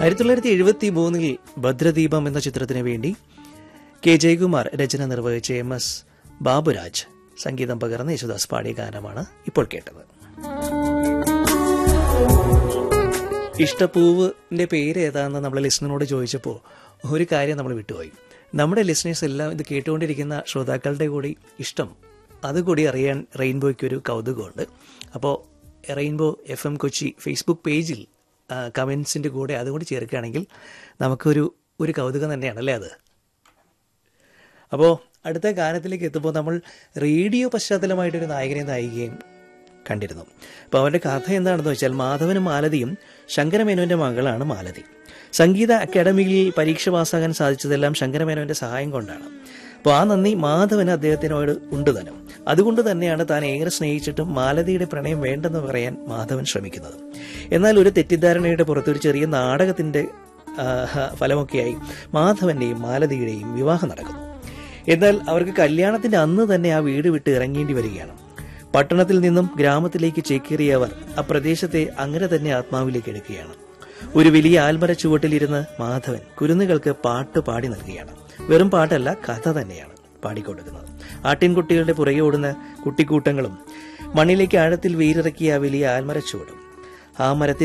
ആയിരത്തി തൊള്ളായിരത്തി എഴുപത്തി മൂന്നിൽ ഭദ്രദീപം എന്ന ചിത്രത്തിന് വേണ്ടി കെ ജയകുമാർ രചന നിർവഹിച്ച എം എസ് ബാബുരാജ് സംഗീതം പകർന്ന യേശുദാസ് പാടിയ ഗാനമാണ് ഇപ്പോൾ കേട്ടത് ഇഷ്ടപ്പൂവിന്റെ പേര് ഏതാണെന്ന് നമ്മൾ ലിസ്ണറിനോട് ചോദിച്ചപ്പോൾ ഒരു കാര്യം നമ്മൾ വിട്ടുപോയി നമ്മുടെ ലിസ്ണേഴ്സ് എല്ലാം ഇത് കേട്ടുകൊണ്ടിരിക്കുന്ന ശ്രോതാക്കളുടെ കൂടി ഇഷ്ടം അതുകൂടി അറിയാൻ റെയിൻബോയ്ക്ക് ഒരു കൗതുകമുണ്ട് അപ്പോൾ Rainbow F M Kochi Facebook പേജിൽ കമൻസിൻ്റെ കൂടെ അതുകൂടി ചേർക്കുകയാണെങ്കിൽ നമുക്കൊരു ഒരു കൗതുകം തന്നെയാണ് അല്ലേ അത് അപ്പോൾ അടുത്ത ഗാനത്തിലേക്ക് എത്തുമ്പോൾ നമ്മൾ റേഡിയോ പശ്ചാത്തലമായിട്ടൊരു നായകനെ നായികയും കണ്ടിരുന്നു അപ്പോൾ അവരുടെ കഥ എന്താണെന്ന് വെച്ചാൽ മാധവനും മാലതിയും ശങ്കരമേനോന്റെ മകളാണ് മാലതി സംഗീത അക്കാദമിയിൽ പരീക്ഷ പാസ്സാകാൻ സാധിച്ചതെല്ലാം ശങ്കരമേനോന്റെ സഹായം കൊണ്ടാണ് അപ്പോൾ ആ നന്ദി മാധവന് അദ്ദേഹത്തിനോട് ഉണ്ട് തന്നെ അതുകൊണ്ട് തന്നെയാണ് താൻ ഏറെ സ്നേഹിച്ചിട്ടും മാലതിയുടെ പ്രണയം വേണ്ടെന്ന് പറയാൻ മാധവൻ ശ്രമിക്കുന്നത് എന്നാൽ ഒരു തെറ്റിദ്ധാരണയുടെ പുറത്ത് ഒരു ചെറിയ നാടകത്തിന്റെ ആ, ഫലമൊക്കെയായി മാധവന്റെയും മാലതിയുടെയും വിവാഹം നടക്കുന്നു എന്നാൽ അവർക്ക് കല്യാണത്തിന്റെ അന്ന് തന്നെ ആ വീട് വിട്ട് ഇറങ്ങേണ്ടി വരികയാണ് പട്ടണത്തിൽ നിന്നും ഗ്രാമത്തിലേക്ക് ചേക്കേറിയ അവർ ആ പ്രദേശത്തെ അങ്ങനെ തന്നെ ആത്മാവിലേക്ക് എടുക്കുകയാണ് ഒരു വലിയ ആൽമര ചുവട്ടിലിരുന്ന് മാധവൻ കുരുന്നുകൾക്ക് പാട്ട് പാടി നൽകുകയാണ് വെറും പാട്ടല്ല കഥ തന്നെയാണ് പാടിക്കൊടുക്കുന്നത് ആട്ടിൻകുട്ടികളുടെ പുറകെ ഓടുന്ന കുട്ടിക്കൂട്ടങ്ങളും മണ്ണിലേക്ക് ആഴത്തിൽ വേരിറക്കിയ ആ വലിയ ആൽമര ചുവടും ആ മരത്തിൽ